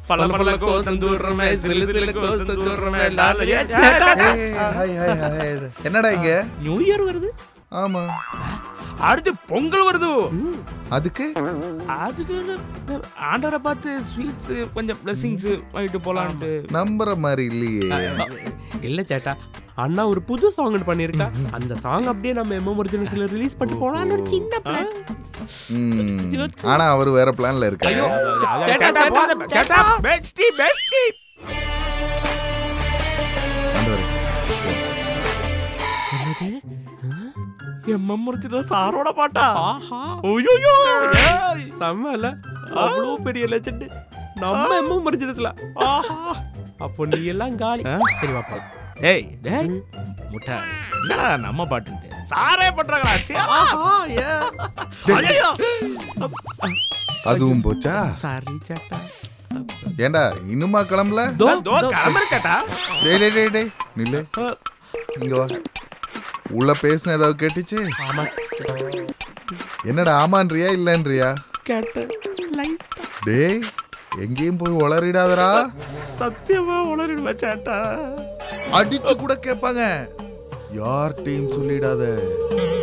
பல பல கோசம் தூடுறமே சிலு சிலு கோசம் தூடுறமே லால ஏ, ஏய், ஹாய் ஹாய் ஹாய் என்னடா இங்க நியூ இயர் வருது ஆமா அடுத்து பொங்கல் வருது அதுக்கு அதுக்கு ஆண்டவரை பார்த்து ஸ்வீட்ஸ் கொஞ்சம் பிளஸிங்ஸ் வாங்கிட்டு போலான்ட்டு நம்புற மாதிரி இல்லையே இல்ல சேட்டா அண்ணா ஒரு புது சாங் பண்ணிருக்கா அந்த சாங் அப்படியே நம்ம எம்எம் ஒரிஜினல்ஸ்ல ரிலீஸ் பண்ணிட்டு போலாம்னு ஒரு சின்ன பிளான் ம், ஆனா அவர் வேற பிளான்ல இருக்காரு சேட்டா சேட்டா சேட்டா பெஸ்டி பெஸ்டி ஆண்டவரே, எம்எம் ஒரிஜினல் சாரோட பாட்டா ஆஹா ஓயோயோ செம்மல அவ்வளோ பெரிய லெஜெண்ட் நம்ம எம்எம் ஒரிஜினல்ஸ்ல ஆஹா அப்போ நீ எல்லாம் காலி சரி வாப்பா டேய் டேய் முட்டை என்னடா நம்ம பாட்டுன்ட்டு சாரே பண்றாங்களா சே ஆஹா ஏ ஐயோ அதுவும் போச்சா சாரி சேட்டா ஏண்டா இன்னுமா கிளம்பல தோ தோ கிளம்புற கேட்டா டேய் டேய் டேய் டேய் நில்லு இங்க வா உள்ள பேசின ஏதாவது கேட்டுச்சு ஆமா என்னடா ஆமான்றியா இல்லன்றியா கேட்ட லைட் டேய் எங்கேயும் போய் உளறிடாதடா சத்தியமா உளறிடுவா சேட்டா அடிச்சு கூட கேட்பாங்க யார் டீம் சொல்லிடாத